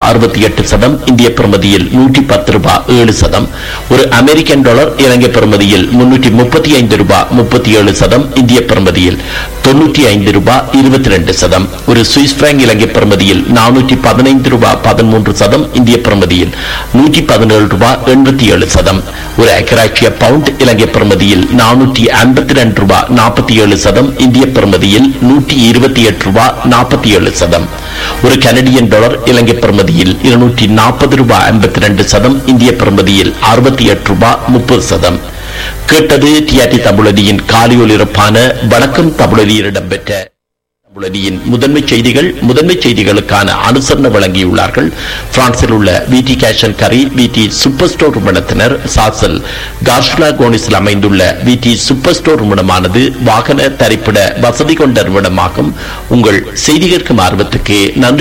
அறுபத்தி எட்டு சதம் இந்திய பெறுமதியில் நூற்றி பத்து ரூபாய் ஏழு சதம் ஒரு அமெரிக்கன் டாலர் இலங்கை பெறுமதியில் முன்னூற்றி முப்பத்தி ஐந்து ரூபாய் முப்பத்தி ஏழு சதம் இந்திய பெறுமதியில் தொன்னூற்றி ஐந்து ரூபாய் இருபத்தி ரெண்டு சதம் ஒரு சுவிஸ் பிராங்க் இலங்கை பெறுமதியில் நானூற்றி பதினைந்து ரூபாய் பதிமூன்று சதம் இந்திய பெறுமதியில் நூற்றி பதினேழு ரூபாய் எண்பத்தி ஏழு சதம் ஒரு அக்கராட்சிய பவுண்ட் இலங்கை பெறுமதியில் நானூற்றி ஐம்பத்தி ரெண்டு ரூபாய் நாற்பத்தி ஏழு சதம் இந்திய பெறுமதியில் நூற்றி இருபத்தி எட்டு ரூபாய் நாற்பத்தி ஏழு சதம் ஒரு கனடியன் டாலர் இலங்கை பெறுமதியில் இருநூற்றி நாற்பது ரூபாய் ஐம்பத்தி ரெண்டு சதம் இந்திய பெறுமதியில் அறுபத்தி எட்டு ரூபாய் முப்பது சதம் கேட்டது டிஆர்டி தமிழடியின் காலியொலிரப்பான வணக்கம் தமிழடியில் இடம்பெற்ற தமிழடியின் முதன்மை செய்திகள் முதன்மை செய்திகளுக்கான அனுசரணை வழங்கியுள்ளார்கள் பிரான்சில் உள்ள விடி கேஷன் கரி விடி சூப்பர் ஸ்டோர் நிறுவனத்தினர் சாசல் கார்ஷ்லா கோனிஸில் அமைந்துள்ள விடி சூப்பர் ஸ்டோர் நிறுவனமானது வாகன தரிப்பிட வசதி கொண்ட நிறுவனமாகும் உங்கள் செய்தி கேட்கும் ஆர்வத்துக்கு நன்றி